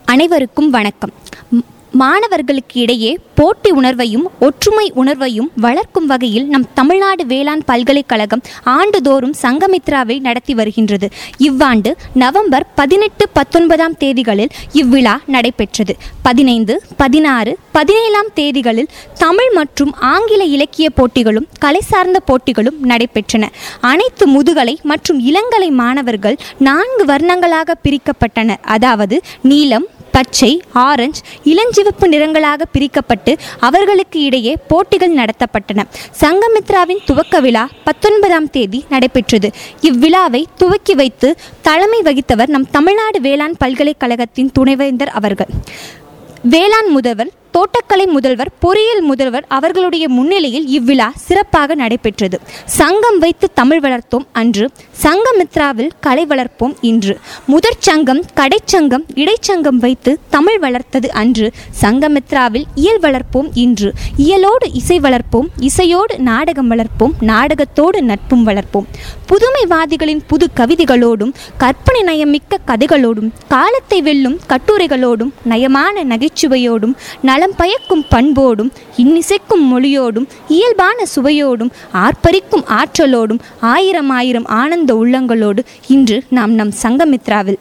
அனைவருக்கும் வணக்கம் ம், மாணவர்களுக்கு இடையே போட்டி உணர்வையும் ஒற்றுமை உணர்வையும் வளர்க்கும் வகையில் நம் தமிழ்நாடு வேளாண் பல்கலைக்கழகம் ஆண்டுதோறும் சங்கமித்ராவை நடத்தி வருகின்றது இவ்வாண்டு நவம்பர் பதினெட்டு பத்தொன்பதாம் தேதிகளில் இவ்விழா நடைபெற்றது பதினைந்து பதினாறு பதினேழாம் தேதிகளில் தமிழ் மற்றும் ஆங்கில இலக்கிய போட்டிகளும் கலை சார்ந்த போட்டிகளும் நடைபெற்றன அனைத்து முதுகலை மற்றும் இளங்கலை மாணவர்கள் நான்கு வர்ணங்களாக பிரிக்கப்பட்டனர் அதாவது நீலம் பச்சை ஆரஞ்சு இளஞ்சிவப்பு நிறங்களாக பிரிக்கப்பட்டு அவர்களுக்கு இடையே போட்டிகள் நடத்தப்பட்டன சங்கமித்ராவின் துவக்க விழா பத்தொன்பதாம் தேதி நடைபெற்றது இவ்விழாவை துவக்கி வைத்து தலைமை வகித்தவர் நம் தமிழ்நாடு வேளாண் பல்கலைக்கழகத்தின் துணைவேந்தர் அவர்கள் வேளாண் முதல்வர் தோட்டக்கலை முதல்வர் பொறியியல் முதல்வர் அவர்களுடைய முன்னிலையில் இவ்விழா சிறப்பாக நடைபெற்றது சங்கம் வைத்து தமிழ் வளர்த்தோம் அன்று சங்கமித்ராவில் கலை வளர்ப்போம் இன்று முதற் சங்கம் கடைச்சங்கம் இடைச்சங்கம் வைத்து தமிழ் வளர்த்தது அன்று சங்கமித்ராவில் இயல் வளர்ப்போம் இன்று இயலோடு இசை வளர்ப்போம் இசையோடு நாடகம் வளர்ப்போம் நாடகத்தோடு நட்பும் வளர்ப்போம் புதுமைவாதிகளின் புது கவிதைகளோடும் கற்பனை நயமிக்க கதைகளோடும் காலத்தை வெல்லும் கட்டுரைகளோடும் நயமான நகைச்சுவையோடும் நலம் பயக்கும் பண்போடும் இன்னிசைக்கும் மொழியோடும் இயல்பான சுவையோடும் ஆர்ப்பரிக்கும் ஆற்றலோடும் ஆயிரம் ஆயிரம் ஆனந்த உள்ளங்களோடு இன்று நாம் நம் சங்கமித்ராவில்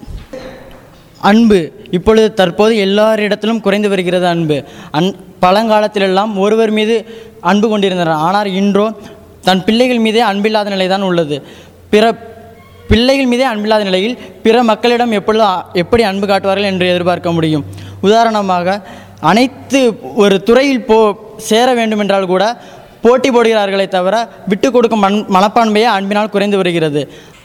அன்பு இப்பொழுது தற்போது எல்லாரிடத்திலும் குறைந்து வருகிறது அன்பு அன் பழங்காலத்திலெல்லாம் ஒருவர் மீது அன்பு கொண்டிருந்தனர் ஆனால் இன்றோ தன் பிள்ளைகள் மீதே அன்பில்லாத நிலைதான் உள்ளது பிற பிள்ளைகள் மீதே அன்பில்லாத நிலையில் பிற மக்களிடம் எப்பொழுது அ- எப்படி அன்பு காட்டுவார்கள் என்று எதிர்பார்க்க முடியும் உதாரணமாக அனைத்து ஒரு துறையில் போ சேர வேண்டுமென்றால் கூட போட்டி போடுகிறார்களே தவிர விட்டு கொடுக்கும் மண் மனப்பான்மையே அன்பினால் குறைந்து வருகிறது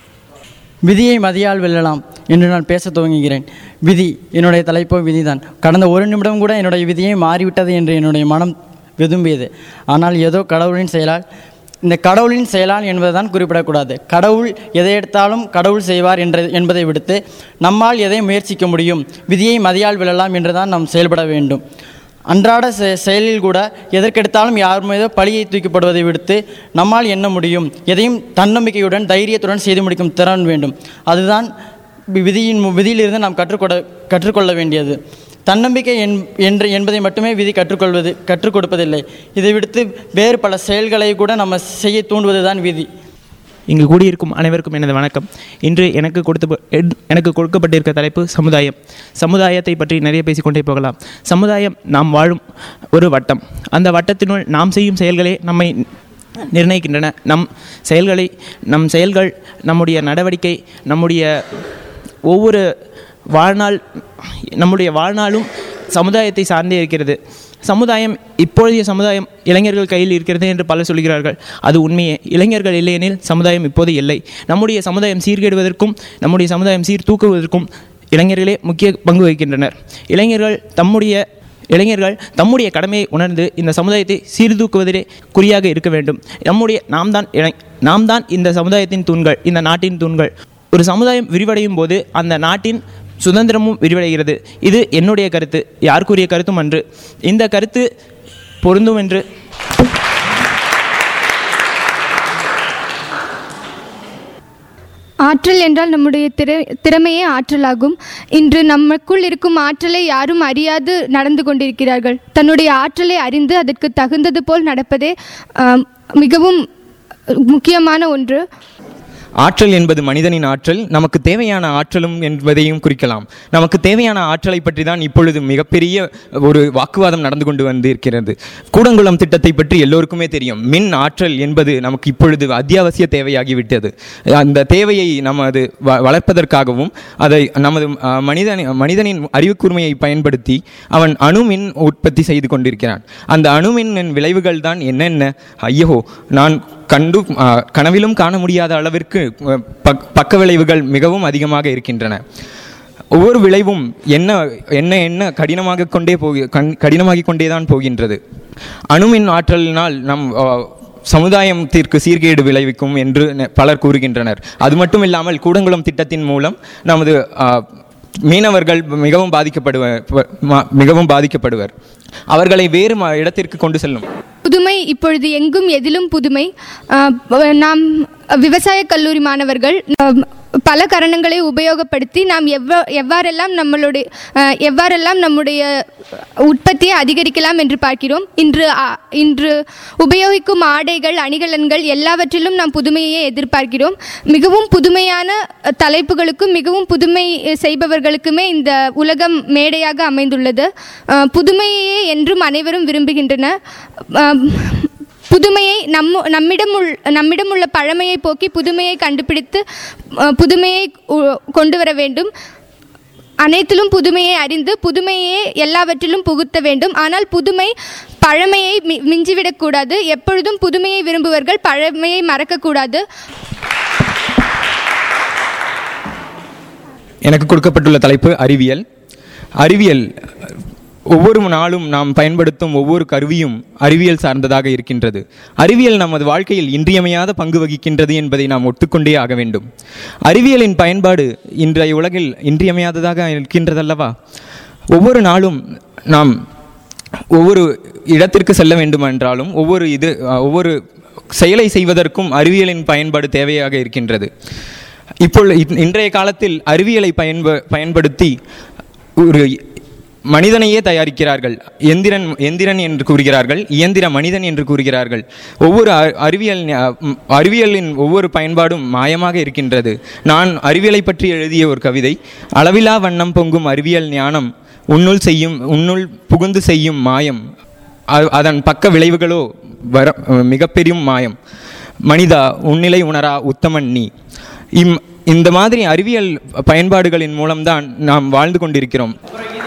விதியை மதியால் வெல்லலாம் என்று நான் பேச துவங்குகிறேன் விதி என்னுடைய தலைப்போ விதிதான் கடந்த ஒரு நிமிடம் கூட என்னுடைய விதியை மாறிவிட்டது என்று என்னுடைய மனம் விரும்பியது ஆனால் ஏதோ கடவுளின் செயலால் இந்த கடவுளின் செயலால் என்பதுதான் குறிப்பிடக்கூடாது கடவுள் எதை எடுத்தாலும் கடவுள் செய்வார் என்ற என்பதை விடுத்து நம்மால் எதை முயற்சிக்க முடியும் விதியை மதியால் வெல்லலாம் என்று தான் நாம் செயல்பட வேண்டும் அன்றாட செ- செயலில் கூட எதற்கெடுத்தாலும் யார் மீதோ பழியை தூக்கப்படுவதை விடுத்து நம்மால் என்ன முடியும் எதையும் தன்னம்பிக்கையுடன் தைரியத்துடன் செய்து முடிக்கும் திறன் வேண்டும் அதுதான் வி- விதியின் மு- விதியிலிருந்து நாம் கற்றுக்கொட கற்றுக்கொள்ள வேண்டியது தன்னம்பிக்கை என் என்று என்பதை மட்டுமே விதி கற்றுக்கொள்வது கற்றுக் கொடுப்பதில்லை இதை விடுத்து வேறு பல செயல்களை கூட நம்ம செய்ய தூண்டுவது தான் விதி இங்கு கூடியிருக்கும் அனைவருக்கும் எனது வணக்கம் இன்று எனக்கு கொடுத்த எட்- எனக்கு கொடுக்கப்பட்டிருக்க தலைப்பு சமுதாயம் சமுதாயத்தை பற்றி நிறைய பேசிக்கொண்டே போகலாம் சமுதாயம் நாம் வாழும் ஒரு வட்டம் அந்த வட்டத்தினுள் நாம் செய்யும் செயல்களே நம்மை நிர்ணயிக்கின்றன நம் செயல்களை நம் செயல்கள் நம்முடைய நடவடிக்கை நம்முடைய ஒவ்வொரு வாழ்நாள் நம்முடைய வாழ்நாளும் சமுதாயத்தை சார்ந்தே இருக்கிறது சமுதாயம் இப்பொழுதைய சமுதாயம் இளைஞர்கள் கையில் இருக்கிறது என்று பலர் சொல்கிறார்கள் அது உண்மையே இளைஞர்கள் இல்லையெனில் சமுதாயம் இப்போது இல்லை நம்முடைய சமுதாயம் சீர்கேடுவதற்கும் நம்முடைய சமுதாயம் சீர்தூக்குவதற்கும் இளைஞர்களே முக்கிய பங்கு வகிக்கின்றனர் இளைஞர்கள் தம்முடைய இளைஞர்கள் தம்முடைய கடமையை உணர்ந்து இந்த சமுதாயத்தை சீர்தூக்குவதிலே குறியாக இருக்க வேண்டும் நம்முடைய நாம் தான் இளை நாம் தான் இந்த சமுதாயத்தின் தூண்கள் இந்த நாட்டின் தூண்கள் ஒரு சமுதாயம் விரிவடையும் போது அந்த நாட்டின் சுதந்திரமும் விரிவடைகிறது இது என்னுடைய கருத்து யாருக்குரிய கருத்தும் அன்று இந்த கருத்து பொருந்தும் என்று ஆற்றல் என்றால் நம்முடைய திற திறமையே ஆற்றலாகும் இன்று நமக்குள் இருக்கும் ஆற்றலை யாரும் அறியாது நடந்து கொண்டிருக்கிறார்கள் தன்னுடைய ஆற்றலை அறிந்து அதற்கு தகுந்தது போல் நடப்பதே ஆம், மிகவும் முக்கியமான ஒன்று ஆற்றல் என்பது மனிதனின் ஆற்றல் நமக்கு தேவையான ஆற்றலும் என்பதையும் குறிக்கலாம் நமக்கு தேவையான ஆற்றலை பற்றி தான் இப்பொழுது மிகப்பெரிய ஒரு வாக்குவாதம் நடந்து கொண்டு வந்து இருக்கிறது கூடங்குளம் திட்டத்தை பற்றி எல்லோருக்குமே தெரியும் மின் ஆற்றல் என்பது நமக்கு இப்பொழுது அத்தியாவசிய தேவையாகிவிட்டது அந்த தேவையை நமது வ வளர்ப்பதற்காகவும் அதை நமது அஹ், மனிதன் மனிதனின் அறிவுக்கூர்மையை பயன்படுத்தி அவன் அணுமின் உற்பத்தி செய்து கொண்டிருக்கிறான் அந்த அணுமின் விளைவுகள் தான் என்னென்ன ஐயோ நான் கண்டு ஆ, கனவிலும் காண முடியாத அளவிற்கு அ, பக் பக்க விளைவுகள் மிகவும் அதிகமாக இருக்கின்றன ஒவ்வொரு விளைவும் என்ன என்ன என்ன கடினமாக கொண்டே போகி கண் கடினமாகிக் கொண்டே தான் போகின்றது அணுமின் ஆற்றலினால் நம் ஆ, சமுதாயத்திற்கு சீர்கேடு விளைவிக்கும் என்று நெ- பலர் கூறுகின்றனர் அது மட்டும் இல்லாமல் கூடங்குளம் திட்டத்தின் மூலம் நமது ஆ, மீனவர்கள் மிகவும் பாதிக்கப்படுவர் ப- ம- மிகவும் பாதிக்கப்படுவர் அவர்களை வேறு ம- இடத்திற்கு கொண்டு செல்லும் புதுமை இப்பொழுது எங்கும் எதிலும் புதுமை ஆ, நாம் விவசாய கல்லூரி மாணவர்கள் ஆம், பல கரணங்களை உபயோகப்படுத்தி நாம் எவ்வ எவ்வாறெல்லாம் நம்மளுடைய அஹ், எவ்வாறெல்லாம் நம்முடைய உற்பத்தியை அதிகரிக்கலாம் என்று பார்க்கிறோம் இன்று அ- இன்று உபயோகிக்கும் ஆடைகள் அணிகலன்கள் எல்லாவற்றிலும் நாம் புதுமையை எதிர்பார்க்கிறோம் மிகவும் புதுமையான அஹ், தலைப்புகளுக்கும் மிகவும் புதுமை செய்பவர்களுக்குமே இந்த உலகம் மேடையாக அமைந்துள்ளது அஹ், புதுமையே என்றும் அனைவரும் விரும்புகின்றனர் அஹ், புதுமையை நம்ம நம்மிடம் உள் நம்மிடம் உள்ள பழமையை போக்கி புதுமையை கண்டுபிடித்து அஹ், புதுமையை உ- கொண்டு வர வேண்டும் அனைத்திலும் புதுமையை அறிந்து புதுமையே எல்லாவற்றிலும் புகுத்த வேண்டும் ஆனால் புதுமை பழமையை மி மிஞ்சிவிடக்கூடாது எப்பொழுதும் புதுமையை விரும்புவர்கள் பழமையை மறக்கக்கூடாது எனக்கு கொடுக்கப்பட்டுள்ள தலைப்பு அறிவியல் அறிவியல் ஒவ்வொரு நாளும் நாம் பயன்படுத்தும் ஒவ்வொரு கருவியும் அறிவியல் சார்ந்ததாக இருக்கின்றது அறிவியல் நமது வாழ்க்கையில் இன்றியமையாத பங்கு வகிக்கின்றது என்பதை நாம் ஒத்துக்கொண்டே ஆக வேண்டும் அறிவியலின் பயன்பாடு இன்றைய உலகில் இன்றியமையாததாக இருக்கின்றதல்லவா ஒவ்வொரு நாளும் நாம் ஒவ்வொரு இடத்திற்கு செல்ல வேண்டுமென்றாலும் ஒவ்வொரு இது அஹ், ஒவ்வொரு செயலை செய்வதற்கும் அறிவியலின் பயன்பாடு தேவையாக இருக்கின்றது இப்பொழுது இன்- இன்றைய காலத்தில் அறிவியலை பயன்ப பயன்படுத்தி ஒரு மனிதனையே தயாரிக்கிறார்கள் எந்திரன் எந்திரன் என்று கூறுகிறார்கள் இயந்திர மனிதன் என்று கூறுகிறார்கள் ஒவ்வொரு அ- அறிவியல் ஞ- ம், அறிவியலின் ஒவ்வொரு பயன்பாடும் மாயமாக இருக்கின்றது நான் அறிவியலை பற்றி எழுதிய ஒரு கவிதை அளவிலா வண்ணம் பொங்கும் அறிவியல் ஞானம் உன்னுள் செய்யும் உன்னுள் புகுந்து செய்யும் மாயம் அ- அதன் பக்க விளைவுகளோ வர மிகப்பெரும் மாயம் மனிதா உன்னிலை உணரா உத்தமன் நீ இம் இந்த மாதிரி அறிவியல் பயன்பாடுகளின் மூலம்தான் நாம் வாழ்ந்து கொண்டிருக்கிறோம்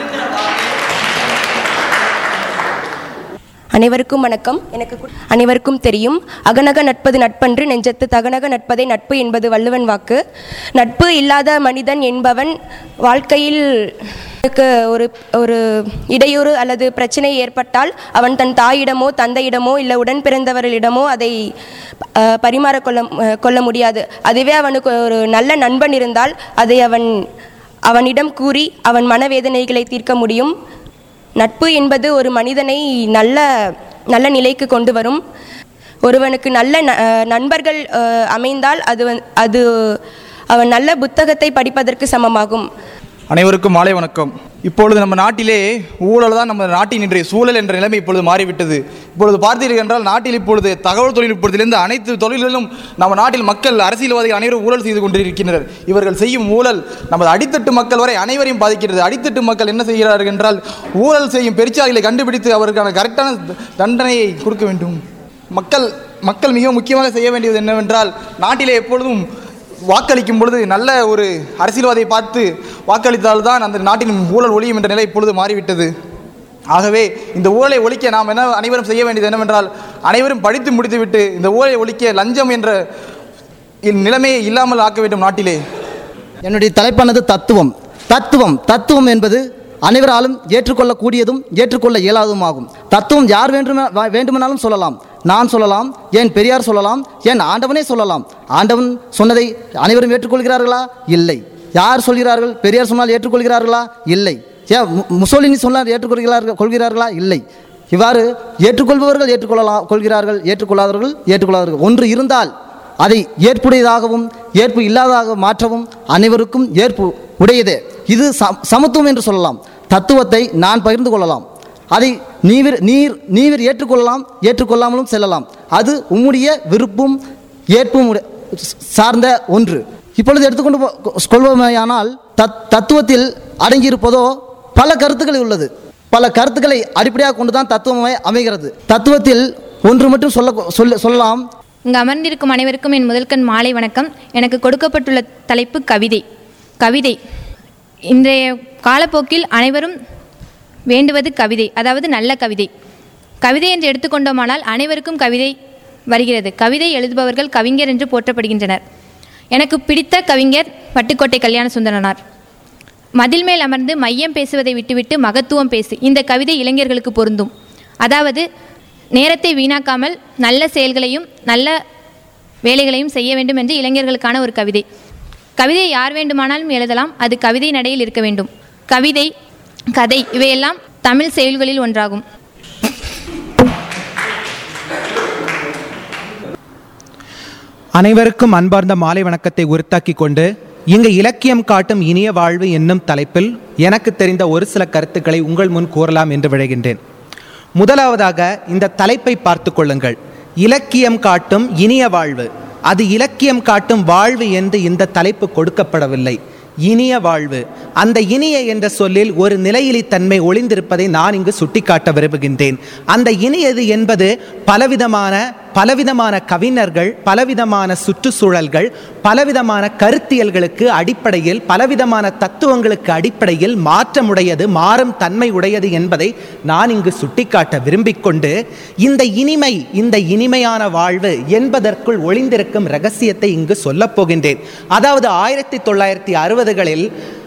அனைவருக்கும் வணக்கம் எனக்கு கு- அனைவருக்கும் தெரியும் அகநக நட்பது நட்பன்று நெஞ்சத்து தகநக நட்பதே நட்பு என்பது வள்ளுவன் வாக்கு நட்பு இல்லாத மனிதன் என்பவன் வாழ்க்கையில் அவனுக்கு ஒரு ஒரு இடையூறு அல்லது பிரச்சனை ஏற்பட்டால் அவன் தன் தாயிடமோ தந்தையிடமோ இல்லை உடன் பிறந்தவர்களிடமோ அதை அஹ், பரிமாறக்கொள்ள அஹ், கொள்ள முடியாது அதுவே அவனுக்கு ஒரு நல்ல நண்பன் இருந்தால் அதை அவன் அவனிடம் கூறி அவன் மனவேதனைகளை தீர்க்க முடியும் நட்பு என்பது ஒரு மனிதனை நல்ல நல்ல நிலைக்கு கொண்டு வரும் ஒருவனுக்கு நல்ல ந- அஹ் நண்பர்கள் அஹ், அமைந்தால் அது வந்து அது அவன் நல்ல புத்தகத்தை படிப்பதற்கு சமமாகும் அனைவருக்கும் மாலை வணக்கம் இப்பொழுது நம்ம நாட்டிலே ஊழல் தான் நம்ம நாட்டின் இன்றைய சூழல் என்ற நிலைமை இப்பொழுது மாறிவிட்டது இப்பொழுது பார்த்தீர்கள் என்றால் நாட்டில் இப்பொழுது தகவல் தொழில்நுட்பத்திலிருந்து அனைத்து தொழில்களிலும் நம்ம நாட்டில் மக்கள் அரசியல்வாதிகள் அனைவரும் ஊழல் செய்து கொண்டிருக்கின்றனர் இவர்கள் செய்யும் ஊழல் நமது அடித்தட்டு மக்கள் வரை அனைவரையும் பாதிக்கிறது அடித்தட்டு மக்கள் என்ன செய்கிறார்கள் என்றால் ஊழல் செய்யும் பெருச்சாளிகளை கண்டுபிடித்து அவருக்கான கரெக்டான தண்டனையை கொடுக்க வேண்டும் மக்கள் மக்கள் மிக முக்கியமாக செய்ய வேண்டியது என்னவென்றால் நாட்டிலே எப்பொழுதும் வாக்களிக்கும் பொழுது நல்ல ஒரு அரசியல்வாதியை பார்த்து வாக்களித்தால்தான் அந்த நாட்டின் ஊழல் ஒழியும் என்ற நிலை இப்பொழுது மாறிவிட்டது ஆகவே இந்த ஊழலை ஒழிக்க நாம் என்ன அனைவரும் செய்ய வேண்டியது என்னவென்றால் அனைவரும் படித்து முடித்துவிட்டு இந்த ஊழலை ஒழிக்க லஞ்சம் என்ற நிலைமையை இல்லாமல் ஆக்க வேண்டும் நாட்டிலே என்னுடைய தலைப்பானது தத்துவம் தத்துவம் தத்துவம் என்பது அனைவராலும் ஏற்றுக்கொள்ளக்கூடியதும் ஏற்றுக்கொள்ள இயலாததுமாகும் தத்துவம் யார் வேண்டுமே வா- வேண்டுமானாலும் சொல்லலாம் நான் சொல்லலாம் ஏன் பெரியார் சொல்லலாம் ஏன் ஆண்டவனே சொல்லலாம் ஆண்டவன் சொன்னதை அனைவரும் ஏற்றுக்கொள்கிறார்களா இல்லை யார் சொல்கிறார்கள் பெரியார் சொன்னால் ஏற்றுக்கொள்கிறார்களா இல்லை ஏன் மு- முசோலினி சொன்னால் ஏற்றுக்கொள்கிறார்கள் கொள்கிறார்களா இல்லை இவ்வாறு ஏற்றுக்கொள்பவர்கள் ஏற்றுக்கொள்ளலாம் கொள்கிறார்கள் ஏற்றுக்கொள்ளாதவர்கள் ஏற்றுக்கொள்ளாதவர்கள் ஒன்று இருந்தால் அதை ஏற்புடையதாகவும் ஏற்பு இல்லாததாக மாற்றவும் அனைவருக்கும் ஏற்பு உடையதே இது ச- சமத்துவம் என்று சொல்லலாம் தத்துவத்தை நான் பகிர்ந்து கொள்ளலாம் அதை நீவிர் நீர் நீவிர் ஏற்றுக்கொள்ளலாம் ஏற்றுக்கொள்ளாமலும் செல்லலாம் அது உம்முடைய விருப்பும் ஏற்பும் உடைய- சார்ந்த ஒன்று இப்பொழுது எடுத்துக்கொண்டு போ- கொள்வோமேயானால் தத் தத்துவத்தில் அடங்கியிருப்பதோ பல கருத்துக்கள் உள்ளது பல கருத்துக்களை அடிப்படையாக கொண்டு தான் தத்துவமே அமைகிறது தத்துவத்தில் ஒன்று மட்டும் சொல்ல சொல்ல சொல்லலாம் இங்கு அமர்ந்திருக்கும் அனைவருக்கும் என் முதல்கண் மாலை வணக்கம் எனக்கு கொடுக்கப்பட்டுள்ள தலைப்பு கவிதை கவிதை இன்றைய காலப்போக்கில் அனைவரும் வேண்டுவது கவிதை அதாவது நல்ல கவிதை கவிதை என்று எடுத்துக்கொண்டோமானால் அனைவருக்கும் கவிதை வருகிறது கவிதை எழுதுபவர்கள் கவிஞர் என்று போற்றப்படுகின்றனர் எனக்கு பிடித்த கவிஞர் பட்டுக்கோட்டை கல்யாண சுந்தரனார் மதில் மேல் அமர்ந்து மையம் பேசுவதை விட்டுவிட்டு மகத்துவம் பேசு இந்த கவிதை இளைஞர்களுக்கு பொருந்தும் அதாவது நேரத்தை வீணாக்காமல் நல்ல செயல்களையும் நல்ல வேலைகளையும் செய்ய வேண்டும் என்று இளைஞர்களுக்கான ஒரு கவிதை கவிதை யார் வேண்டுமானாலும் எழுதலாம் அது கவிதை நடையில் இருக்க வேண்டும் கவிதை கதை இவையெல்லாம் தமிழ் செயல்களில் ஒன்றாகும் அனைவருக்கும் அன்பார்ந்த மாலை வணக்கத்தை உரித்தாக்கி கொண்டு இங்கு இலக்கியம் காட்டும் இனிய வாழ்வு என்னும் தலைப்பில் எனக்கு தெரிந்த ஒரு சில கருத்துக்களை உங்கள் முன் கூறலாம் என்று விழைகின்றேன் முதலாவதாக இந்த தலைப்பை பார்த்து கொள்ளுங்கள் இலக்கியம் காட்டும் இனிய வாழ்வு அது இலக்கியம் காட்டும் வாழ்வு என்று இந்த தலைப்பு கொடுக்கப்படவில்லை இனிய வாழ்வு அந்த இனிய என்ற சொல்லில் ஒரு நிலையிலி தன்மை ஒளிந்திருப்பதை நான் இங்கு சுட்டிக்காட்ட விரும்புகின்றேன் அந்த இனியது என்பது பலவிதமான பலவிதமான கவிஞர்கள் பலவிதமான சுற்றுச்சூழல்கள் பலவிதமான கருத்தியல்களுக்கு அடிப்படையில் பலவிதமான தத்துவங்களுக்கு அடிப்படையில் மாற்றமுடையது மாறும் தன்மை உடையது என்பதை நான் இங்கு சுட்டிக்காட்ட விரும்பிக் கொண்டு இந்த இனிமை இந்த இனிமையான வாழ்வு என்பதற்குள் ஒளிந்திருக்கும் ரகசியத்தை இங்கு சொல்லப் போகின்றேன் அதாவது ஆயிரத்தி தொள்ளாயிரத்தி அறுபதுகளில்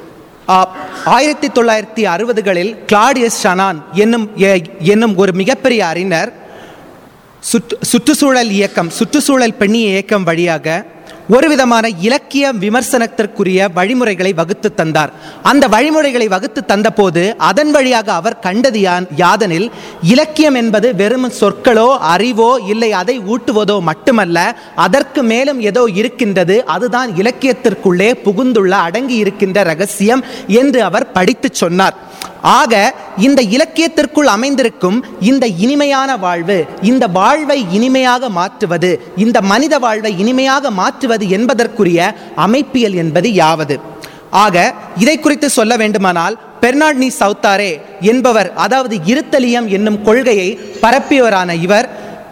ஆயிரத்தி தொள்ளாயிரத்தி அறுபதுகளில் கிளாடியஸ் ஷனான் என்னும் எ- என்னும் ஒரு மிகப்பெரிய அறிஞர் சுற்று சுற்றுச்சூழல் இயக்கம் சுற்றுச்சூழல் பெண்ணிய இயக்கம் வழியாக ஒரு விதமான இலக்கிய விமர்சனத்திற்குரிய வழிமுறைகளை வகுத்து தந்தார் அந்த வழிமுறைகளை வகுத்து தந்தபோது அதன் வழியாக அவர் கண்டது யான் யாதனில் இலக்கியம் என்பது வெறும் சொற்களோ அறிவோ இல்லை அதை ஊட்டுவதோ மட்டுமல்ல அதற்கு மேலும் ஏதோ இருக்கின்றது அதுதான் இலக்கியத்திற்குள்ளே புகுந்துள்ள அடங்கி இருக்கின்ற ரகசியம் என்று அவர் படித்துச் சொன்னார் ஆக இந்த இலக்கியத்திற்குள் அமைந்திருக்கும் இந்த இனிமையான வாழ்வு இந்த வாழ்வை இனிமையாக மாற்றுவது இந்த மனித வாழ்வை இனிமையாக மாற்றுவது என்பதற்குரிய அமைப்பியல் என்பது யாவது ஆக இதை குறித்து சொல்ல வேண்டுமானால் பெர்னாட்னி சவுத்தாரே என்பவர் அதாவது இருத்தலியம் என்னும் கொள்கையை பரப்பியவரான இவர்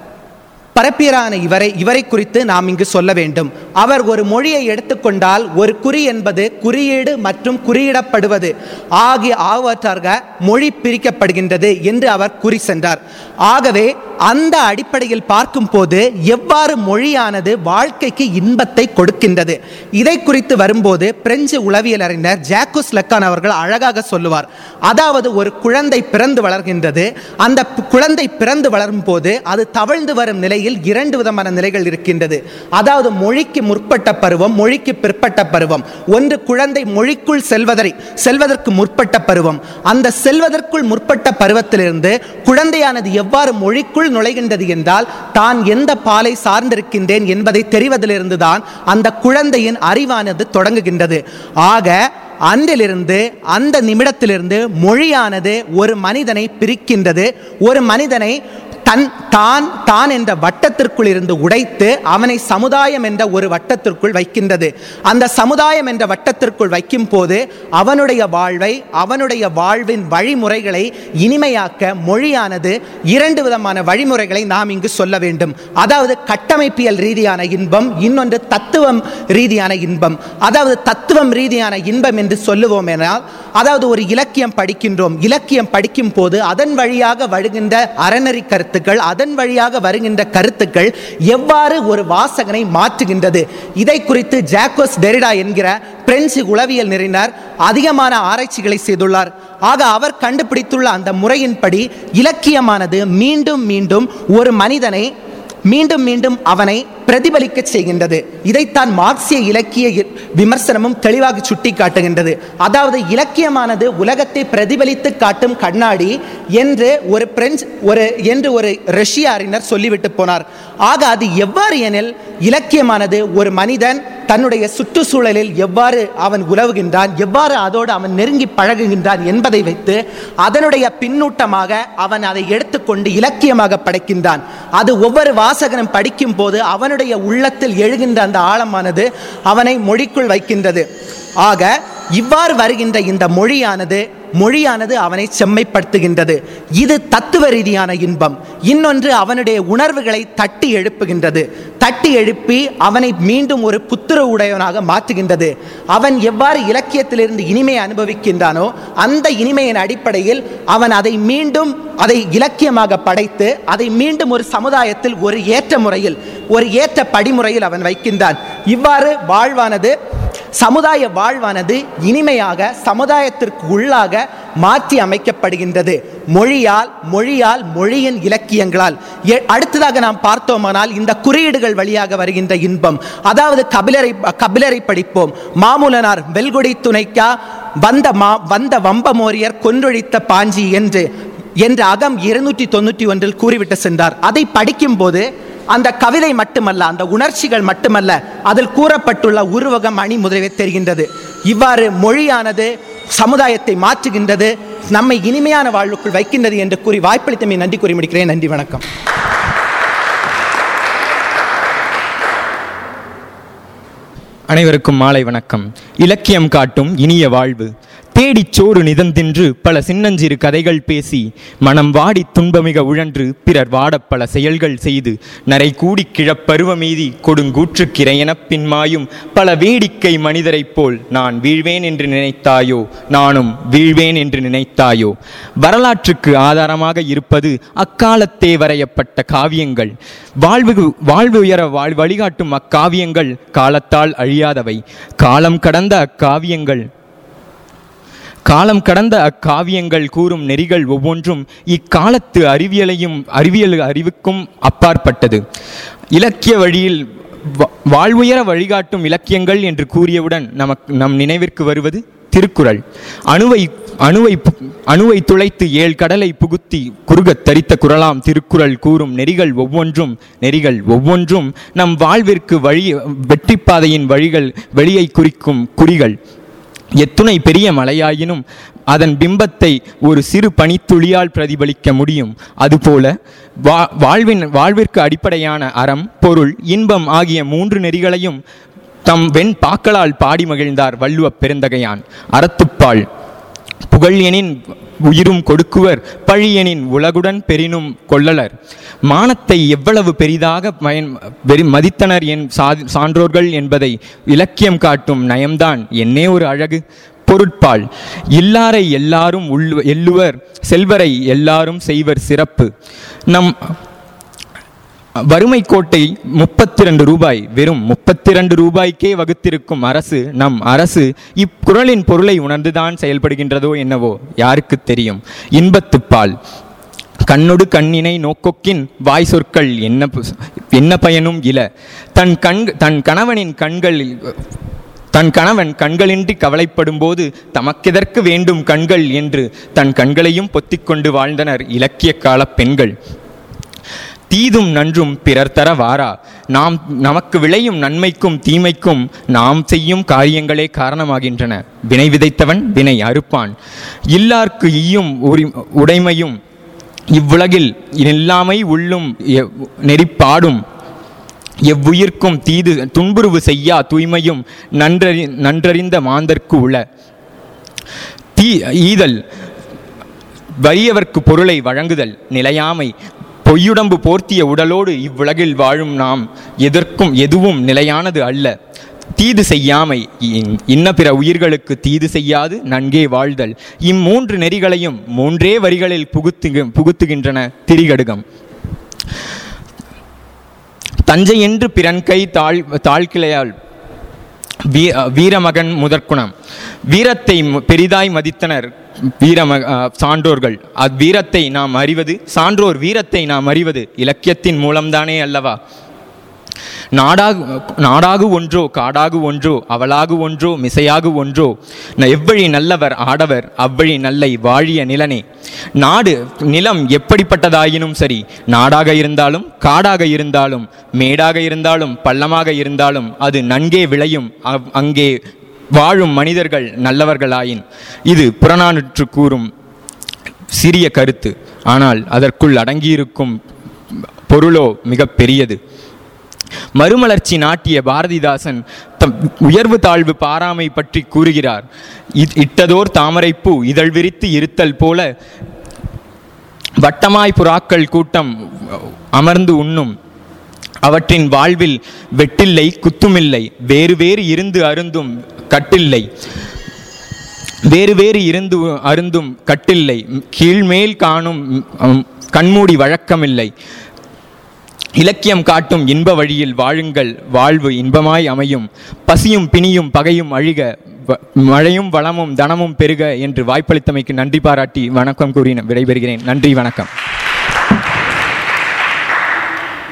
பரப்பியரான இவரை இவரை குறித்து நாம் இங்கு சொல்ல வேண்டும் அவர் ஒரு மொழியை எடுத்துக்கொண்டால் ஒரு குறி என்பது குறியீடு மற்றும் குறியிடப்படுவது ஆகிய ஆவற்றாக மொழி பிரிக்கப்படுகின்றது என்று அவர் கூறி சென்றார் ஆகவே அந்த அடிப்படையில் பார்க்கும் போது எவ்வாறு மொழியானது வாழ்க்கைக்கு இன்பத்தை கொடுக்கின்றது இதை குறித்து வரும்போது பிரெஞ்சு உளவியல் அறிஞர் ஜாக்குஸ் லெக்கான் அவர்கள் அழகாக சொல்லுவார் அதாவது ஒரு குழந்தை பிறந்து வளர்கின்றது அந்த பு- குழந்தை பிறந்து வளரும் போது அது தவழ்ந்து வரும் நிலையில் இரண்டு விதமான நிலைகள் இருக்கின்றது அதாவது மொழிக்கு முற்பட்ட பருவம் மொழிக்கு பிற்பட்ட பருவம் ஒன்று குழந்தை மொழிக்குள் செல்வதை செல்வதற்கு முற்பட்ட பருவம் அந்த செல்வதற்குள் முற்பட்ட பருவத்திலிருந்து குழந்தையானது எவ்வாறு மொழிக்குள் நுழைகின்றது என்றால் தான் எந்த பாலை சார்ந்திருக்கின்றேன் என்பதை தெரிவதிலிருந்து தான் அந்த குழந்தையின் அறிவானது தொடங்குகின்றது ஆக அன்றிலிருந்து அந்த நிமிடத்திலிருந்து மொழியானது ஒரு மனிதனை பிரிக்கின்றது ஒரு மனிதனை தன் தான் தான் என்ற வட்டத்திற்குள் இருந்து உடைத்து அவனை சமுதாயம் என்ற ஒரு வட்டத்திற்குள் வைக்கின்றது அந்த சமுதாயம் என்ற வட்டத்திற்குள் வைக்கும் போது அவனுடைய வாழ்வை அவனுடைய வாழ்வின் வழிமுறைகளை இனிமையாக்க மொழியானது இரண்டு விதமான வழிமுறைகளை நாம் இங்கு சொல்ல வேண்டும் அதாவது கட்டமைப்பியல் ரீதியான இன்பம் இன்னொன்று தத்துவம் ரீதியான இன்பம் அதாவது தத்துவம் ரீதியான இன்பம் என்று சொல்லுவோம் என்றால் அதாவது ஒரு இலக்கியம் படிக்கின்றோம் இலக்கியம் படிக்கும் போது அதன் வழியாக வருகின்ற அறநெறி கருத்துக்கள் அதன் வழியாக வருகின்ற கருத்துக்கள் எவ்வாறு ஒரு வாசகனை மாற்றுகின்றது இதை குறித்து ஜாக்கோஸ் டெரிடா என்கிற பிரெஞ்சு உளவியல் நெறிஞர் அதிகமான ஆராய்ச்சிகளை செய்துள்ளார் ஆக அவர் கண்டுபிடித்துள்ள அந்த முறையின்படி இலக்கியமானது மீண்டும் மீண்டும் ஒரு மனிதனை மீண்டும் மீண்டும் அவனை பிரதிபலிக்க செய்கின்றது இதைத்தான் மார்க்சிய இலக்கிய இ- விமர்சனமும் தெளிவாக சுட்டி காட்டுகின்றது அதாவது இலக்கியமானது உலகத்தை பிரதிபலித்து காட்டும் கண்ணாடி என்று ஒரு பிரெஞ்சு ஒரு என்று ஒரு ரஷ்ய அறிஞர் சொல்லிவிட்டு போனார் ஆக அது எவ்வாறு எனில் இலக்கியமானது ஒரு மனிதன் தன்னுடைய சுற்றுச்சூழலில் எவ்வாறு அவன் உலவுகின்றான் எவ்வாறு அதோடு அவன் நெருங்கி பழகுகின்றான் என்பதை வைத்து அதனுடைய பின்னூட்டமாக அவன் அதை எடுத்துக்கொண்டு இலக்கியமாக படைக்கின்றான் அது ஒவ்வொரு வாசகனும் படிக்கும் போது அவனுடைய உள்ளத்தில் எழுகின்ற அந்த ஆழமானது அவனை மொழிக்குள் வைக்கின்றது ஆக இவ்வாறு வருகின்ற இந்த மொழியானது மொழியானது அவனை செம்மைப்படுத்துகின்றது இது தத்துவ ரீதியான இன்பம் இன்னொன்று அவனுடைய உணர்வுகளை தட்டி எழுப்புகின்றது தட்டி எழுப்பி அவனை மீண்டும் ஒரு புத்துர உடையவனாக மாற்றுகின்றது அவன் எவ்வாறு இலக்கியத்திலிருந்து இனிமையை அனுபவிக்கின்றானோ அந்த இனிமையின் அடிப்படையில் அவன் அதை மீண்டும் அதை இலக்கியமாக படைத்து அதை மீண்டும் ஒரு சமுதாயத்தில் ஒரு ஏற்ற முறையில் ஒரு ஏற்ற படிமுறையில் அவன் வைக்கின்றான் இவ்வாறு வாழ்வானது சமுதாய வாழ்வானது இனிமையாக சமுதாயத்திற்கு உள்ளாக மாற்றி அமைக்கப்படுகின்றது மொழியால் மொழியால் மொழியின் இலக்கியங்களால் எ- அடுத்ததாக நாம் பார்த்தோமானால் இந்த குறியீடுகள் வழியாக வருகின்ற இன்பம் அதாவது கபிலரை கபிலரை படிப்போம் மாமூலனார் வெல்குடி துணைக்கா வந்த மா வந்த வம்பமோரியர் கொன்றொழித்த பாஞ்சி என்று என்ற அகம் இருநூற்றி தொண்ணூற்றி ஒன்றில் கூறிவிட்டு சென்றார் அதை படிக்கும்போது அந்த கவிதை மட்டுமல்ல அந்த உணர்ச்சிகள் மட்டுமல்ல அதில் கூறப்பட்டுள்ள உருவகம் அணி முதலியவை தெரிகின்றது இவ்வாறு மொழியானது சமுதாயத்தை மாற்றுகின்றது நம்மை இனிமையான வாழ்வுக்குள் வைக்கின்றது என்று கூறி வாய்ப்பளித்தமை நன்றி கூறி முடிக்கிறேன் நன்றி வணக்கம் அனைவருக்கும் மாலை வணக்கம் இலக்கியம் காட்டும் இனிய வாழ்வு தேடிச் சோறு நிதந்தின்று பல சின்னஞ்சிறு கதைகள் பேசி மனம் வாடி துன்பமிக உழன்று பிறர் வாடப் பல செயல்கள் செய்து நரை கூடி கிழப்பருவமீதி கொடுங்கூற்றுக்கிரையெனப் பின்மாயும் பல வேடிக்கை மனிதரைப் போல் நான் வீழ்வேன் என்று நினைத்தாயோ நானும் வீழ்வேன் என்று நினைத்தாயோ வரலாற்றுக்கு ஆதாரமாக இருப்பது அக்காலத்தே வரையப்பட்ட காவியங்கள் வாழ்வு வாழ்வு உயர வாழ் வழிகாட்டும் அக்காவியங்கள் காலத்தால் அழியாதவை காலம் கடந்த அக்காவியங்கள் காலம் கடந்த அக்காவியங்கள் கூறும் நெறிகள் ஒவ்வொன்றும் இக்காலத்து அறிவியலையும் அறிவியல் அறிவுக்கும் அப்பாற்பட்டது இலக்கிய வழியில் வா- வாழ்வுயர வழிகாட்டும் இலக்கியங்கள் என்று கூறியவுடன் நமக்கு நம் நினைவிற்கு வருவது திருக்குறள் அணுவை அணுவை பு- அணுவை துளைத்து ஏழ் கடலை புகுத்தி குறுகத் தரித்த குறளாம் திருக்குறள் கூறும் நெறிகள் ஒவ்வொன்றும் நெறிகள் ஒவ்வொன்றும் நம் வாழ்விற்கு வழி வெற்றிப்பாதையின் வழிகள் வெளியை குறிக்கும் குறிகள் எத்துணை பெரிய மலையாயினும் அதன் பிம்பத்தை ஒரு சிறு பனித்துளியால் பிரதிபலிக்க முடியும் அதுபோல வா வாழ்வின் வாழ்விற்கு அடிப்படையான அறம் பொருள் இன்பம் ஆகிய மூன்று நெறிகளையும் தம் வெண் பாக்களால் பாடி மகிழ்ந்தார் வள்ளுவப் பெருந்தகையான் அறத்துப்பால் புகழ் எனின் உயிரும் கொடுக்குவர் பழியெனின் உலகுடன் பெரினும் கொள்ளலர் மானத்தை எவ்வளவு பெரிதாக பயன் வெறி மதித்தனர் என் சா- சான்றோர்கள் என்பதை இலக்கியம் காட்டும் நயம்தான் என்னே ஒரு அழகு பொருட்பால் இல்லாரை எல்லாரும் உள் எள்ளுவர் செல்வரை எல்லாரும் செய்வர் சிறப்பு நம் வறுமை கோட்டை முப்பத்தி ரெண்டு ரூபாய் வெறும் முப்பத்தி ரெண்டு ரூபாய்க்கே வகுத்திருக்கும் அரசு நம் அரசு இக்குறளின் பொருளை உணர்ந்துதான் செயல்படுகின்றதோ என்னவோ யாருக்கு தெரியும் இன்பத்துப்பால் கண்ணொடு கண்ணினை நோக்கொக்கின் வாய் சொற்கள் என்ன பு- என்ன பயனும் இல தன் கண் தன் கணவனின் கண்களில் தன் கணவன் கண்களின்றி கவலைப்படும் போது தமக்கெதற்கு வேண்டும் கண்கள் என்று தன் கண்களையும் பொத்திக்கொண்டு வாழ்ந்தனர் இலக்கிய கால பெண்கள் தீதும் நன்றும் பிறர் தர வாரா நாம் நமக்கு விளையும் நன்மைக்கும் தீமைக்கும் நாம் செய்யும் காரியங்களே காரணமாகின்றன வினை விதைத்தவன் வினை அறுப்பான் இல்லார்க்கு ஈயும் உரி உடைமையும் இவ்வுலகில் இல்லாமை உள்ளும் எ- நெறிப்பாடும் எவ்வுயிர்க்கும் தீது துன்புறுவு செய்யா தூய்மையும் நன்றறி நன்றறிந்த மாந்தர்க்கு உள தீ ஈதல் வறியவர்க்கு பொருளை வழங்குதல் நிலையாமை பொய்யுடம்பு போர்த்திய உடலோடு இவ்வுலகில் வாழும் நாம் எதற்கும் எதுவும் நிலையானது அல்ல தீது செய்யாமை இன்- இன்ன பிற உயிர்களுக்கு தீது செய்யாது நன்கே வாழ்தல் இம்மூன்று நெறிகளையும் மூன்றே வரிகளில் புகுத்து புகுத்துகின்றன திரிகடுகம் தஞ்சை என்று பிறன்கை தாழ் தாழ்கிளையால் வீ வீரமகன் முதற்குணம் வீரத்தை ம- பெரிதாய் மதித்தனர் வீரம அஹ், சான்றோர்கள் அவ்வீரத்தை நாம் அறிவது சான்றோர் வீரத்தை நாம் அறிவது இலக்கியத்தின் மூலம்தானே அல்லவா நாடாகு நாடாகு ஒன்றோ காடாகு ஒன்றோ அவளாகு ஒன்றோ மிசையாகு ஒன்றோ ந- எவ்வழி நல்லவர் ஆடவர் அவ்வழி நல்லை வாழிய நிலனே நாடு நிலம் எப்படிப்பட்டதாயினும் சரி நாடாக இருந்தாலும் காடாக இருந்தாலும் மேடாக இருந்தாலும் பள்ளமாக இருந்தாலும் அது நன்கே விளையும் அவ்- அங்கே வாழும் மனிதர்கள் நல்லவர்களாயின் இது புறநானூற்று கூறும் சிறிய கருத்து ஆனால் அதற்குள் அடங்கியிருக்கும் பொருளோ மிக பெரியது மறுமலர்ச்சி நாட்டிய பாரதிதாசன் தம் உயர்வு தாழ்வு பாராமை பற்றி கூறுகிறார் இ- இட்டதோர் தாமரைப்பூ இதழ் விரித்து இருத்தல் போல வட்டமாய் புறாக்கள் கூட்டம் அமர்ந்து உண்ணும் அவற்றின் வாழ்வில் வெட்டில்லை குத்துமில்லை வேறு வேறு இருந்து அருந்தும் கட்டில்லை வேறு வேறு இருந்து அருந்தும் கட்டில்லை கீழ்மேல் காணும் ம், கண்மூடி வழக்கமில்லை இலக்கியம் காட்டும் இன்ப வழியில் வாழுங்கள் வாழ்வு இன்பமாய் அமையும் பசியும் பிணியும் பகையும் அழிக வ- மழையும் வளமும் தனமும் பெருக என்று வாய்ப்பளித்தமைக்கு நன்றி பாராட்டி வணக்கம் கூறி விடைபெறுகிறேன் நன்றி வணக்கம்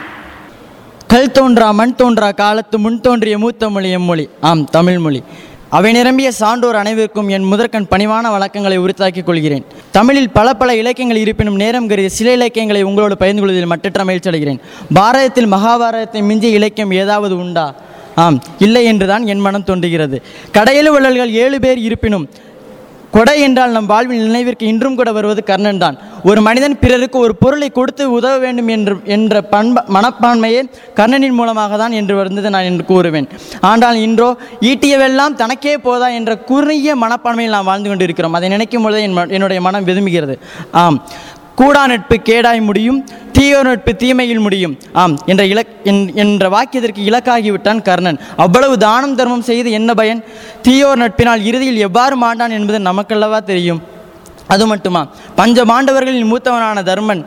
கல் தோன்றா மண் தோன்றா காலத்து முன் தோன்றிய மூத்த மொழி எம்மொழி ஆம் தமிழ் மொழி அவை நிரம்பிய சான்றோர் அனைவருக்கும் என் முதற்கண் பணிவான வழக்கங்களை உரித்தாக்கிக் கொள்கிறேன் தமிழில் பல பல இலக்கியங்கள் இருப்பினும் நேரம் கருதி சில இலக்கியங்களை உங்களோடு பகிர்ந்து கொள்வதில் மற்றற்ற மகிழ்ச்சி அடைகிறேன் பாரதத்தில் மகாபாரதத்தை மிஞ்சிய இலக்கியம் ஏதாவது உண்டா ஆம் இல்லை என்றுதான் என் மனம் தோன்றுகிறது கடையெழு வள்ளல்கள் ஏழு பேர் இருப்பினும் கொடை என்றால் நம் வாழ்வில் நினைவிற்கு இன்றும் கூட வருவது கர்ணன் தான் ஒரு மனிதன் பிறருக்கு ஒரு பொருளை கொடுத்து உதவ வேண்டும் என்று என்ற பண்ப மனப்பான்மையே கர்ணனின் மூலமாக தான் என்று வந்தது நான் என்று கூறுவேன் ஆனால் இன்றோ ஈட்டியவெல்லாம் தனக்கே போதா என்ற குறுகிய மனப்பான்மையில் நாம் வாழ்ந்து கொண்டிருக்கிறோம் அதை நினைக்கும் பொழுதே என் ம- என்னுடைய மனம் விரும்புகிறது ஆம் கூடா நட்பு கேடாய் முடியும் தீயோர் நட்பு தீமையில் முடியும் ஆம் என்ற இலக் என்- என்ற வாக்கியத்திற்கு இலக்காகிவிட்டான் கர்ணன் அவ்வளவு தானம் தர்மம் செய்து என்ன பயன் தீயோர் நட்பினால் இறுதியில் எவ்வாறு மாண்டான் என்பது நமக்கல்லவா தெரியும் அது மட்டுமா பஞ்ச பாண்டவர்களின் மூத்தவனான தர்மன்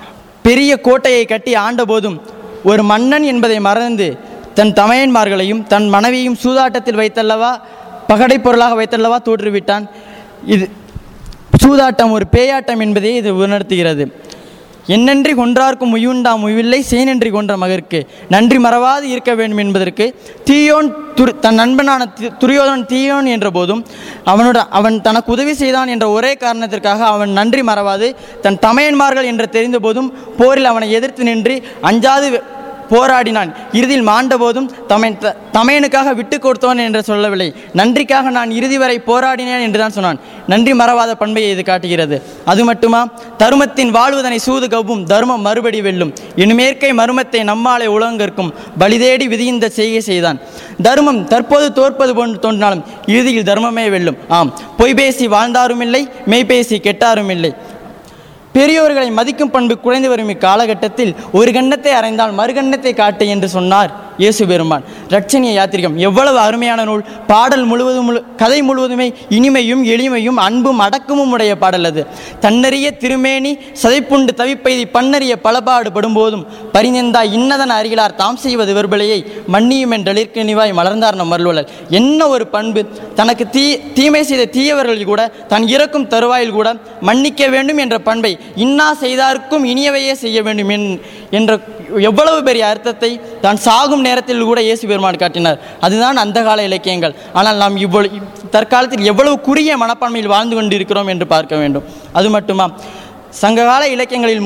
பெரிய கோட்டையை கட்டி ஆண்டபோதும் ஒரு மன்னன் என்பதை மறந்து தன் தமையன்மார்களையும் தன் மனைவியையும் சூதாட்டத்தில் வைத்தல்லவா பகடைப் பொருளாக வைத்தல்லவா தோற்றுவிட்டான் இது சூதாட்டம் ஒரு பேயாட்டம் என்பதை இது உணர்த்துகிறது என்னன்றி கொன்றார்க்கும் முயுண்டாம் முயவில்லை சேனன்றி கொன்ற மகற்கு நன்றி மறவாது இருக்க வேண்டும் என்பதற்கு தீயோன் துரு தன் நண்பனான தி- துரியோதனன் தீயோன் என்ற போதும் அவனோட அவன் தனக்கு உதவி செய்தான் என்ற ஒரே காரணத்திற்காக அவன் நன்றி மறவாது தன் தமையன்மார்கள் என்று தெரிந்த போதும் போரில் அவனை எதிர்த்து நின்று அஞ்சாது வெ- போராடினான் இறுதியில் மாண்டபோதும் தமையன் த- தமையனுக்காக விட்டு கொடுத்தவன் என்று சொல்லவில்லை நன்றிக்காக நான் இறுதி வரை போராடினேன் என்று தான் சொன்னான் நன்றி மறவாத பண்பையை இது காட்டுகிறது அது மட்டுமா தருமத்தின் வாழ்வதனை சூது கவ்வும் தர்மம் மறுபடி வெல்லும் இனிமேற்கை மருமத்தை நம்மாலே உலகற்கும் பலிதேடி விதிந்த செய்கை செய்தான் தர்மம் தற்போது தோற்பது போன்று தோன்றினாலும் இறுதியில் தர்மமே வெல்லும் ஆம் பொய் பேசி வாழ்ந்தாரும் இல்லை மெய் பேசி கெட்டாரும் இல்லை பெரியோர்களை மதிக்கும் பண்பு குறைந்து வரும் இக்காலகட்டத்தில் ஒரு கண்ணத்தை அறைந்தால் மறுகண்ணத்தை காட்டு என்று சொன்னார் இயேசு பெருமான் ரட்சணிய யாத்திரிகம் எவ்வளவு அருமையான நூல் பாடல் முழுவதும் முழு கதை முழுவதுமே இனிமையும் எளிமையும் அன்பும் அடக்கமும் உடைய பாடல் அது தன்னறிய திருமேனி சதைப்புண்டு தவிப்பெய்தி பன்னறிய பலபாடுபடும் போதும் பரிந்தெந்தாய் இன்னதன் அருகிலார் தாம் செய்வது வெறுபலையை மன்னியும் என்றளிர்க்கு நிவாய் மலர்ந்தார் நம் மருள்வலர் என்ன ஒரு பண்பு தனக்கு தீ தீமை செய்த தீயவர்கள் கூட தன் இறக்கும் தருவாயில் கூட மன்னிக்க வேண்டும் என்ற பண்பை இன்னா செய்தார்க்கும் இனியவையே செய்ய வேண்டும் என்- என்ற எவ்வளவு பெரிய அர்த்தத்தை தான் சாகும் நேரத்தில் கூட இயேசு பெருமான் காட்டினார் அதுதான் அந்த கால இலக்கியங்கள் ஆனால் நாம் இவ்வளவு தற்காலத்தில் எவ்வளவு குறுகிய மனப்பான்மையில் வாழ்ந்து கொண்டிருக்கிறோம் என்று பார்க்க வேண்டும் அது மட்டுமா சங்ககால இலக்கியங்களில்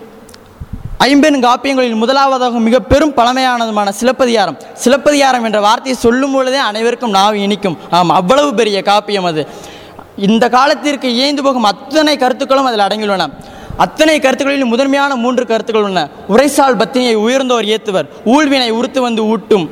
ஐம்பெரும் காப்பியங்களில் முதலாவதாக மிக பெரும் பழமையானதுமான சிலப்பதிகாரம் சிலப்பதிகாரம் என்ற வார்த்தையை சொல்லும் பொழுதே அனைவருக்கும் நாவு இனிக்கும் ஆம் அவ்வளவு பெரிய காப்பியம் அது இந்த காலத்திற்கு இயைந்து போகும் அத்தனை கருத்துக்களும் அதில் அடங்கியுள்ளன அத்தனை கருத்துக்களில் முதன்மையான மூன்று கருத்துக்கள் உள்ளன உரைசால் பத்தினியை உயர்ந்தோர் ஏத்துவர் ஊழ்வினை உறுத்து வந்து ஊட்டும்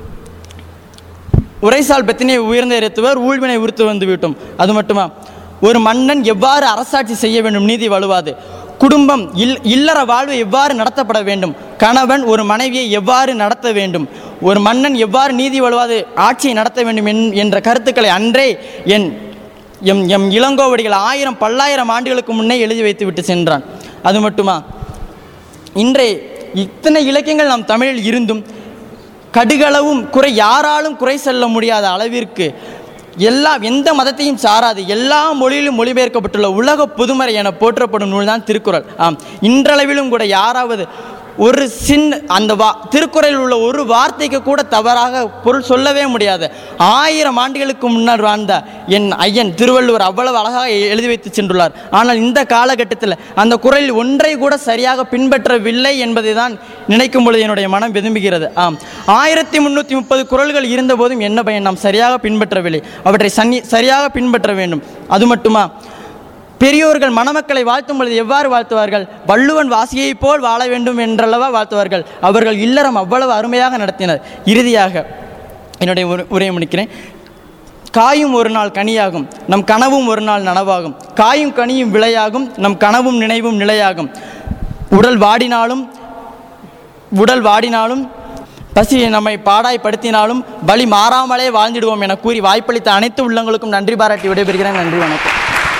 உரைசால் பத்தினியை உயர்ந்த ஏத்துவர் ஊழ்வினை உறுத்து வந்து விட்டும் அது மட்டுமா ஒரு மன்னன் எவ்வாறு அரசாட்சி செய்ய வேண்டும் நீதி வலுவாது குடும்பம் இல் இல்லற வாழ்வு எவ்வாறு நடத்தப்பட வேண்டும் கணவன் ஒரு மனைவியை எவ்வாறு நடத்த வேண்டும் ஒரு மன்னன் எவ்வாறு நீதி வலுவாது ஆட்சியை நடத்த வேண்டும் என்- என்ற கருத்துக்களை அன்றே என் எம் எம் இளங்கோவடிகள் ஆயிரம் பல்லாயிரம் ஆண்டுகளுக்கு முன்னே எழுதி வைத்து விட்டு சென்றான் அது மட்டுமா இன்றே இத்தனை இலக்கியங்கள் நம் தமிழில் இருந்தும் கடுகளவும் குறை யாராலும் குறை சொல்ல முடியாத அளவிற்கு எல்லா எந்த மதத்தையும் சாராது எல்லா மொழியிலும் மொழிபெயர்க்கப்பட்டுள்ள உலக புதுமறை என போற்றப்படும் நூல்தான் திருக்குறள் ஆம் இன்றளவிலும் கூட யாராவது ஒரு சின்ன அந்த வா திருக்குறளில் உள்ள ஒரு வார்த்தைக்கு கூட தவறாக பொருள் சொல்லவே முடியாது ஆயிரம் ஆண்டுகளுக்கு முன்னர் வாழ்ந்த என் ஐயன் திருவள்ளுவர் அவ்வளவு அழகாக எ- எழுதி வைத்து சென்றுள்ளார் ஆனால் இந்த காலகட்டத்தில் அந்த குறளில் ஒன்றை கூட சரியாக பின்பற்றவில்லை என்பதை தான் நினைக்கும் பொழுது என்னுடைய மனம் விரும்புகிறது ஆம் ஆயிரத்தி முந்நூற்றி முப்பது குறள்கள் இருந்தபோதும் என்ன பயன் நாம் சரியாக பின்பற்றவில்லை அவற்றை சன்னி சரியாக பின்பற்ற வேண்டும் அது மட்டுமா பெரியோர்கள் மணமக்களை வாழ்த்தும் பொழுது எவ்வாறு வாழ்த்துவார்கள் வள்ளுவன் வாசியைப் போல் வாழ வேண்டும் என்றல்லவா வாழ்த்துவார்கள் அவர்கள் இல்லறம் அவ்வளவு அருமையாக நடத்தினர் இறுதியாக என்னுடைய உரை- உரையை முடிக்கிறேன் காயும் ஒரு நாள் கனியாகும் நம் கனவும் ஒரு நாள் நனவாகும் காயும் கனியும் விளையாகும் நம் கனவும் நினைவும் நிலையாகும் உடல் வாடினாலும் உடல் வாடினாலும் பசி நம்மை பாடாய்படுத்தினாலும் பலி மாறாமலே வாழ்ந்திடுவோம் என கூறி வாய்ப்பளித்த அனைத்து உள்ளங்களுக்கும் நன்றி பாராட்டி விடைபெறுகிறேன் நன்றி வணக்கம்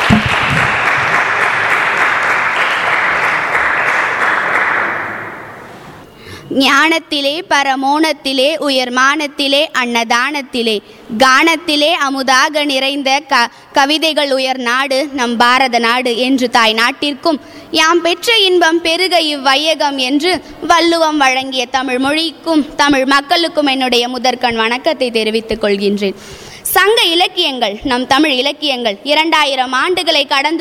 ஞானத்திலே பரமோணத்திலே உயர்மானத்திலே அன்னதானத்திலே கானத்திலே அமுதாக நிறைந்த க கவிதைகள் உயர் நாடு நம் பாரத நாடு என்று தாய் நாட்டிற்கும் யாம் பெற்ற இன்பம் பெருக இவ்வையகம் என்று வள்ளுவம் வழங்கிய தமிழ் மொழிக்கும் தமிழ் மக்களுக்கும் என்னுடைய முதற்கண் வணக்கத்தை தெரிவித்துக் கொள்கின்றேன் சங்க இலக்கியங்கள் நம் தமிழ் இலக்கியங்கள் இரண்டாயிரம் ஆண்டுகளை கடந்து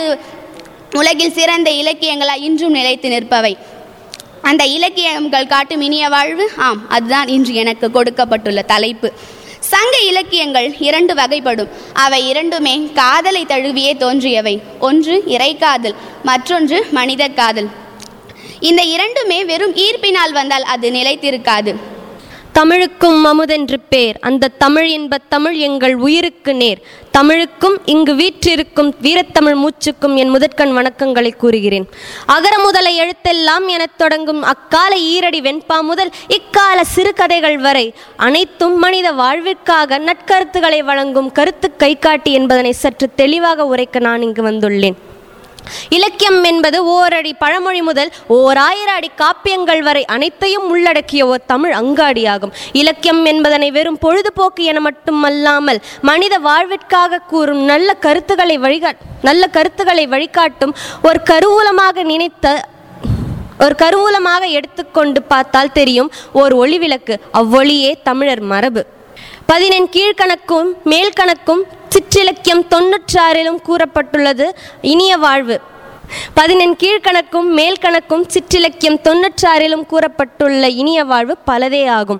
உலகில் சிறந்த இலக்கியங்களாய் இன்றும் நிலைத்து நிற்பவை அந்த இலக்கியங்கள் காட்டும் இனிய வாழ்வு ஆம் அதுதான் இன்று எனக்கு கொடுக்கப்பட்டுள்ள தலைப்பு சங்க இலக்கியங்கள் இரண்டு வகைப்படும் அவை இரண்டுமே காதலை தழுவியே தோன்றியவை ஒன்று இறைக்காதல் மற்றொன்று மனித காதல் இந்த இரண்டுமே வெறும் ஈர்ப்பினால் வந்தால் அது நிலைத்திருக்காது தமிழுக்கும் அமுதென்று பேர் அந்த தமிழ் என்ப தமிழ் எங்கள் உயிருக்கு நேர் தமிழுக்கும் இங்கு வீற்றிருக்கும் வீரத்தமிழ் மூச்சுக்கும் என் முதற்கண் வணக்கங்களை கூறுகிறேன் அகர முதல எழுத்தெல்லாம் எனத் தொடங்கும் அக்கால ஈரடி வெண்பா முதல் இக்கால சிறுகதைகள் வரை அனைத்தும் மனித வாழ்விற்காக நற்கருத்துக்களை வழங்கும் கருத்து கைகாட்டி என்பதனை சற்று தெளிவாக உரைக்க நான் இங்கு வந்துள்ளேன் இலக்கியம் என்பது ஓரடி பழமொழி முதல் ஓர் ஆயிர அடி காப்பியங்கள் வரை அனைத்தையும் உள்ளடக்கிய ஓர் தமிழ் அங்காடியாகும் இலக்கியம் என்பதனை வெறும் பொழுதுபோக்கு என மட்டுமல்லாமல் மனித வாழ்விற்காக கூறும் நல்ல கருத்துக்களை வழிகா நல்ல கருத்துக்களை வழிகாட்டும் ஒரு கருவூலமாக நினைத்த ஒரு கருவூலமாக எடுத்துக்கொண்டு பார்த்தால் தெரியும் ஓர் ஒளிவிளக்கு அவ்வொளியே தமிழர் மரபு பதினெண் கீழ்கணக்கும் மேல்கணக்கும் சிற்றிலக்கியம் தொன்னூற்றாறிலும் கூறப்பட்டுள்ளது இனிய வாழ்வு பதினெண் கீழ்கணக்கும் மேல்கணக்கும் சிற்றிலக்கியம் தொன்னூற்றாறிலும் கூறப்பட்டுள்ள இனிய வாழ்வு பலதே ஆகும்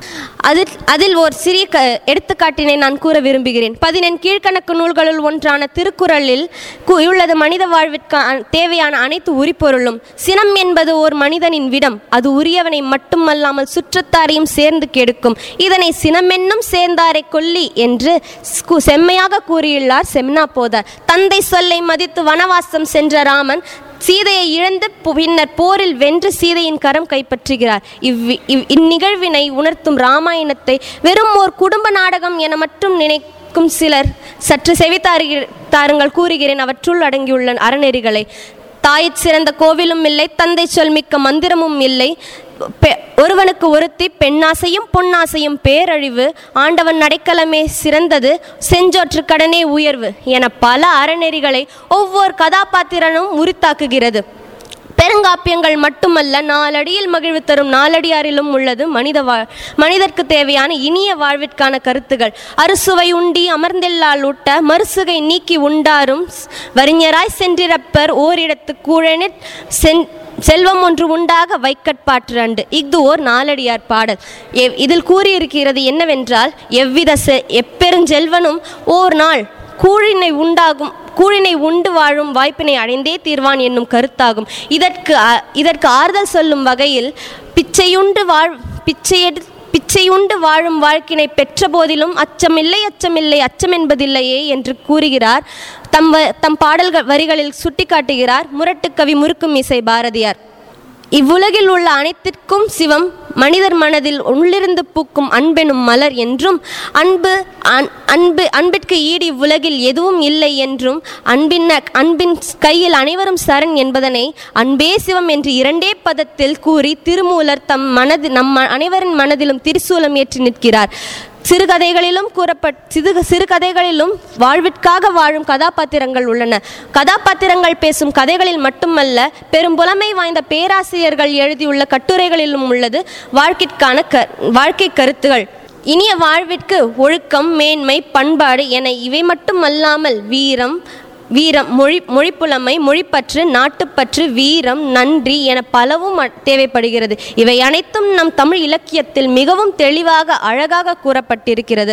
அதில் அதில் ஓர் சிறிய க எடுத்துக்காட்டினை நான் கூற விரும்புகிறேன் பதினெண் கீழ்கணக்கு நூல்களுள் ஒன்றான திருக்குறளில் கு- உள்ளது மனித வாழ்விற்கு அ- தேவையான அனைத்து உரிப்பொருளும் சினம் என்பது ஓர் மனிதனின் விடம் அது உரியவனை மட்டுமல்லாமல் சுற்றத்தாரையும் சேர்ந்து கெடுக்கும் இதனை சினமென்னும் சேர்ந்தாரை கொல்லி என்று கு- செம்மையாக கூறியுள்ளார் செம்னா போதார் தந்தை சொல்லை மதித்து வனவாசம் சென்ற ராமன் சீதையை இழந்து பு- பின்னர் போரில் வென்று சீதையின் கரம் கைப்பற்றுகிறார் இவ் இவ் இந்நிகழ்வினை உணர்த்தும் ராமாயணத்தை வெறும் ஓர் குடும்ப நாடகம் என மட்டும் நினைக்கும் சிலர் சற்று செவித்தாரு தாருங்கள் கூறுகிறேன் அவற்றுள் அடங்கியுள்ள அறநெறிகளை தாயிற் சிறந்த கோவிலும் இல்லை தந்தை சொல் மிக்க மந்திரமும் இல்லை பெ- ஒருவனுக்கு ஒருத்தி பெண்ணாசையும் பொன்னாசையும் பேரழிவு ஆண்டவன் நடைக்கலமே சிறந்தது செஞ்சோற்று கடனே உயர்வு என பல அறநெறிகளை ஒவ்வொரு கதாபாத்திரனும் உரித்தாக்குகிறது பெருங்காப்பியங்கள் மட்டுமல்ல நாலடியில் மகிழ்வு தரும் நாலடியாரிலும் உள்ளது மனித வாழ் மனிதர்க்கு தேவையான இனிய வாழ்விற்கான கருத்துகள் அறுசுவை உண்டி அமர்ந்தெல்லால் ஊட்ட மறுசுகை நீக்கி உண்டாரும் ஸ்- வறிஞராய் சென்றிரப்பர் ஓரிடத்து கூழனிற் சென் செல்வம் ஒன்று உண்டாக வைக்கட்பாற்று அண்டு இஃது ஓர் நாலடியார் பாடல் எவ்- இதில் கூறியிருக்கிறது என்னவென்றால் எவ்வித செ எப்பெருஞ்செல்வனும் ஓர் நாள் கூழினை உண்டாகும் கூழினை உண்டு வாழும் வாய்ப்பினை அடைந்தே தீர்வான் என்னும் கருத்தாகும் இதற்கு அ- இதற்கு ஆறுதல் சொல்லும் வகையில் பிச்சையுண்டு வாழ் பிச்சையெடு பிச்சையுண்டு வாழும் வாழ்க்கினை பெற்ற போதிலும் அச்சமில்லை அச்சமில்லை அச்சம் என்பதில்லையே என்று கூறுகிறார் தம் வ- தம் பாடல்கள் வரிகளில் சுட்டிக்காட்டுகிறார் முரட்டுக்கவி முறுக்கும் இசை பாரதியார் இவ்வுலகில் உள்ள அனைத்திற்கும் சிவம் மனிதர் மனதில் உள்ளிருந்து பூக்கும் அன்பெனும் மலர் என்றும் அன்பு அன்- அன்பு அன்பிற்கு ஈடு இவ்வுலகில் எதுவும் இல்லை என்றும் அன்பின் அன்பின் கையில் அனைவரும் சரண் என்பதனை அன்பே சிவம் என்று இரண்டே பதத்தில் கூறி திருமூலர் தம் மனது நம் ம- அனைவரின் மனதிலும் திரிசூலம் ஏற்றி நிற்கிறார் சிறுகதைகளிலும் கூறப்பட் சிறு சிறுகதைகளிலும் வாழ்விற்காக வாழும் கதாபாத்திரங்கள் உள்ளன கதாபாத்திரங்கள் பேசும் கதைகளில் மட்டுமல்ல பெரும் புலமை வாய்ந்த பேராசிரியர்கள் எழுதியுள்ள கட்டுரைகளிலும் உள்ளது வாழ்க்கைக்கான க வாழ்க்கை கருத்துகள் இனிய வாழ்விற்கு ஒழுக்கம் மேன்மை பண்பாடு என இவை மட்டுமல்லாமல் வீரம் வீரம் மொழி மொழிப்புலமை மொழிப்பற்று நாட்டுப்பற்று வீரம் நன்றி என பலவும் அ- தேவைப்படுகிறது இவை அனைத்தும் நம் தமிழ் இலக்கியத்தில் மிகவும் தெளிவாக அழகாக கூறப்பட்டிருக்கிறது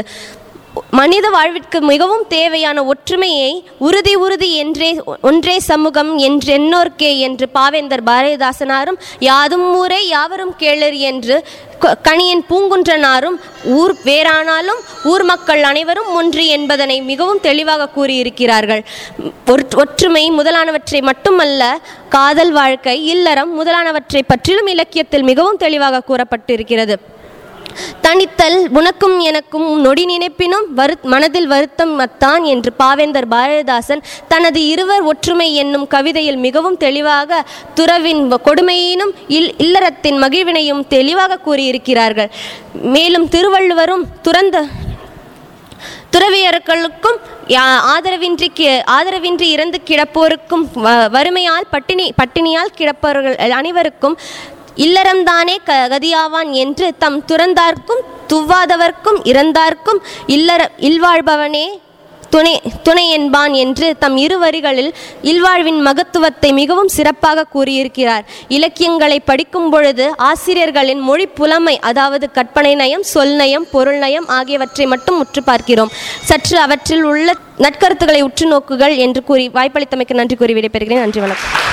மனித வாழ்விற்கு மிகவும் தேவையான ஒற்றுமையை உறுதி உறுதி என்றே ஒன்றே சமூகம் என்றென்னோர்க்கே என்று பாவேந்தர் பாரதிதாசனாரும் யாதும் ஊரே யாவரும் கேளர் என்று க- கணியன் பூங்குன்றனாரும் ஊர் வேறானாலும் ஊர் மக்கள் அனைவரும் ஒன்று என்பதனை மிகவும் தெளிவாக கூறியிருக்கிறார்கள் ஒற்- ஒற்றுமை முதலானவற்றை மட்டுமல்ல காதல் வாழ்க்கை இல்லறம் முதலானவற்றை பற்றிலும் இலக்கியத்தில் மிகவும் தெளிவாக கூறப்பட்டிருக்கிறது தனித்தல் உனக்கும் எனக்கும் நொடி நினைப்பினும் வரு மனதில் வருத்தம் அத்தான் என்று பாவேந்தர் பாரதிதாசன் தனது இருவர் ஒற்றுமை என்னும் கவிதையில் மிகவும் தெளிவாக துறவின் கொடுமையினும் இல் இல்லறத்தின் மகிழ்வினையும் தெளிவாக கூறியிருக்கிறார்கள் மேலும் திருவள்ளுவரும் துறந்த துறவியர்களுக்கும் யா- ஆதரவின்றி கி- ஆதரவின்றி இறந்து கிடப்போருக்கும் வ- வறுமையால் பட்டினி பட்டினியால் கிடப்பவர்கள் அனைவருக்கும் இல்லறம்தானே க கதியாவான் என்று தம் துறந்தார்க்கும் துவாதவர்க்கும் இறந்தார்க்கும் இல்லற இல்வாழ்பவனே துணை துணை என்பான் என்று தம் இரு வரிகளில் இல்வாழ்வின் மகத்துவத்தை மிகவும் சிறப்பாக கூறியிருக்கிறார் இலக்கியங்களை படிக்கும் பொழுது ஆசிரியர்களின் மொழி புலமை அதாவது கற்பனை நயம் சொல் நயம் பொருள் நயம் ஆகியவற்றை மட்டும் உற்று பார்க்கிறோம் சற்று அவற்றில் உள்ள நற்கருத்துக்களை உற்று நோக்குகள் என்று கூறி வாய்ப்பளித்தமைக்கு நன்றி கூறி விடைபெறுகிறேன் நன்றி வணக்கம்